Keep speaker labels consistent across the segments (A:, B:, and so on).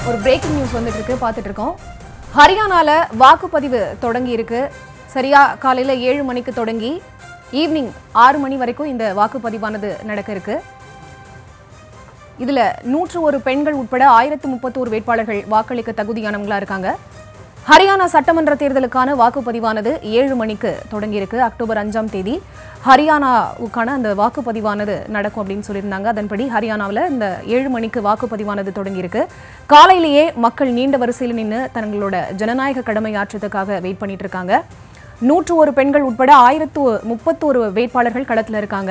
A: ஒரு breaking news வந்துட்டு இருக்கு பார்த்துட்டு இருக்கோம் ஹரியானால வாக்குப்பதிவு தொடங்கி இருக்கு சரியா காலையில ஏழு மணிக்கு தொடங்கி ஈவினிங் ஆறு மணி வரைக்கும் இந்த வாக்குப்பதிவானது நடக்க இருக்கு இதுல நூற்று ஒரு பெண்கள் உட்பட ஆயிரத்து முப்பத்தோரு வேட்பாளர்கள் வாக்களிக்க தகுதியானவங்களா இருக்காங்க ஹரியானா சட்டமன்ற தேர்தலுக்கான வாக்குப்பதிவானது ஏழு மணிக்கு தொடங்கியிருக்கு அக்டோபர் அஞ்சாம் தேதி ஹரியானாவுக்கான அந்த வாக்குப்பதிவானது நடக்கும் அப்படின்னு சொல்லியிருந்தாங்க அதன்படி ஹரியானாவில் இந்த ஏழு மணிக்கு வாக்குப்பதிவானது தொடங்கியிருக்கு காலையிலேயே மக்கள் நீண்ட வரிசையில் நின்று தங்களோட ஜனநாயக கடமையாற்றத்துக்காக வெயிட் பண்ணிட்டு இருக்காங்க நூற்று ஒரு பெண்கள் உட்பட ஆயிரத்து முப்பத்தோரு வேட்பாளர்கள் களத்தில் இருக்காங்க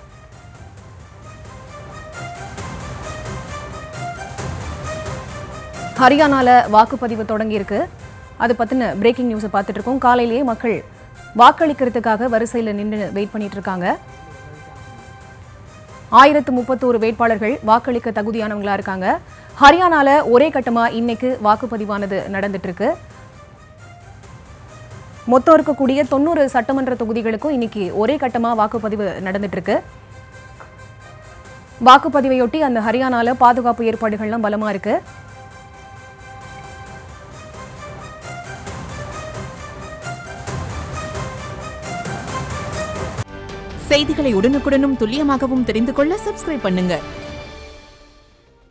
A: ஹரியானால வாக்குப்பதிவு தொடங்கியிருக்கு அது பத்தின பிரேக்கிங் நியூஸை பார்த்துட்டு இருக்கோம் காலையிலேயே மக்கள் வாக்களிக்கிறதுக்காக வரிசையில் நின்று வெயிட் பண்ணிட்டு இருக்காங்க ஆயிரத்து முப்பத்தோரு வேட்பாளர்கள் வாக்களிக்க தகுதியானவங்களா இருக்காங்க ஹரியானால ஒரே கட்டமா இன்னைக்கு வாக்குப்பதிவானது நடந்துட்டு இருக்கு மொத்தம் இருக்கக்கூடிய தொண்ணூறு சட்டமன்ற தொகுதிகளுக்கும் இன்னைக்கு ஒரே கட்டமா வாக்குப்பதிவு நடந்துட்டு இருக்கு வாக்குப்பதிவையொட்டி அந்த ஹரியானால பாதுகாப்பு ஏற்பாடுகள்லாம் பலமா இருக்கு
B: செய்திகளை உடனுக்குடனும் துல்லியமாகவும் தெரிந்து கொள்ள சப்ஸ்கிரைப் பண்ணுங்க